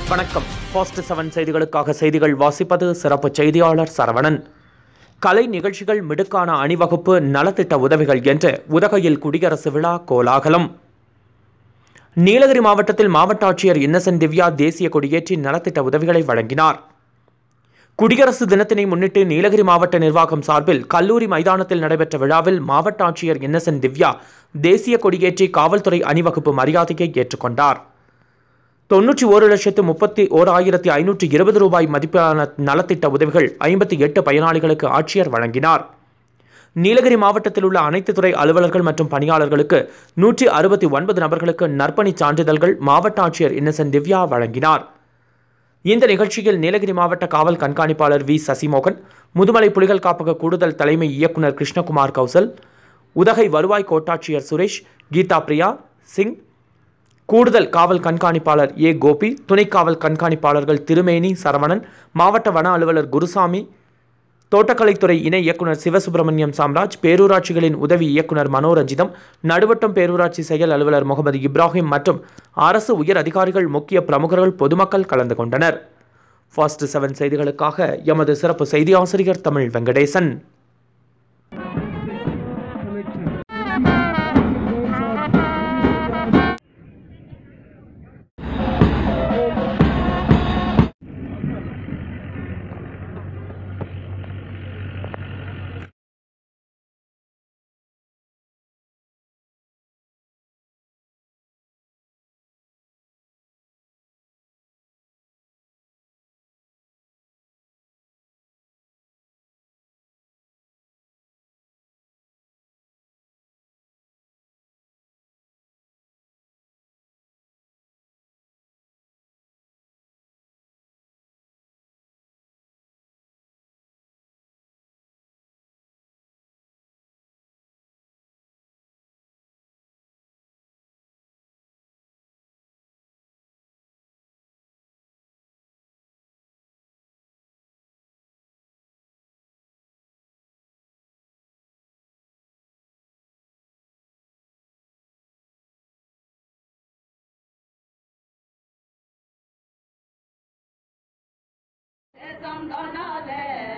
வணக்கம் past seven செய்திகளுக்காக செய்திகள் வாசிப்பது சிறப்பு செய்தியாளர் சரவணன் கலை நிகழ்ச்சிகள் மிடுக்கான அணிவகுப்பு நலத்திட்ட உதவிகள் என்று உதகையில் குடியரசு விழா கோலாகலம் நீலகிரி மாவட்டத்தில் மாவட்ட ஆட்சியர் இன்னசென்ட் திவ்யா தேசிய கொடியேற்றி நலத்திட்ட உதவிகளை வழங்கினார் குடியரசு தினத்தினை முன்னிட்டு நீலகிரி மாவட்ட நிர்வாகம் சார்பில் கல்லூரி மைதானத்தில் நடைபெற்ற விழாவில் மாவட்ட ஆட்சியர் இன்னசென்ட் திவ்யா தேசிய கொடியேற்றி காவல்துறை அணிவகுப்பு மரியாதையை ஏற்றுக்கொண்டார் தொன்னூற்றி ஒரு லட்சத்து முப்பத்தி ஓர் ஆயிரத்தி ஐநூற்றி இருபது ரூபாய் மதிப்பிலான நலத்திட்ட உதவிகள் ஐம்பத்தி எட்டு பயனாளிகளுக்கு ஆட்சியர் வழங்கினார் நீலகிரி மாவட்டத்தில் உள்ள அனைத்து துறை அலுவலர்கள் மற்றும் பணியாளர்களுக்கு நூற்றி அறுபத்தி ஒன்பது நபர்களுக்கு நற்பணிச் சான்றிதழ்கள் மாவட்ட ஆட்சியர் இன்னசென்ட் திவ்யா வழங்கினார் இந்த நிகழ்ச்சியில் நீலகிரி மாவட்ட காவல் கண்காணிப்பாளர் வி சசிமோகன் முதுமலை புலிகள் காப்பக கூடுதல் தலைமை இயக்குனர் கிருஷ்ணகுமார் கௌசல் உதகை வருவாய் கோட்டாட்சியர் சுரேஷ் கீதா பிரியா சிங் கூடுதல் காவல் கண்காணிப்பாளர் ஏ கோபி துணை காவல் கண்காணிப்பாளர்கள் திருமேனி சரவணன் மாவட்ட வன அலுவலர் குருசாமி தோட்டக்கலைத்துறை இணை இயக்குனர் சிவசுப்பிரமணியம் சாம்ராஜ் பேரூராட்சிகளின் உதவி இயக்குனர் மனோரஞ்சிதம் நடுவட்டம் பேரூராட்சி செயல் அலுவலர் முகமது இப்ராஹிம் மற்றும் அரசு உயர் அதிகாரிகள் முக்கிய பிரமுகர்கள் பொதுமக்கள் கலந்து கொண்டனர் ஃபாஸ்ட் செவன் செய்திகளுக்காக எமது சிறப்பு செய்தி ஆசிரியர் Tamil Venkatesan Some don't know that.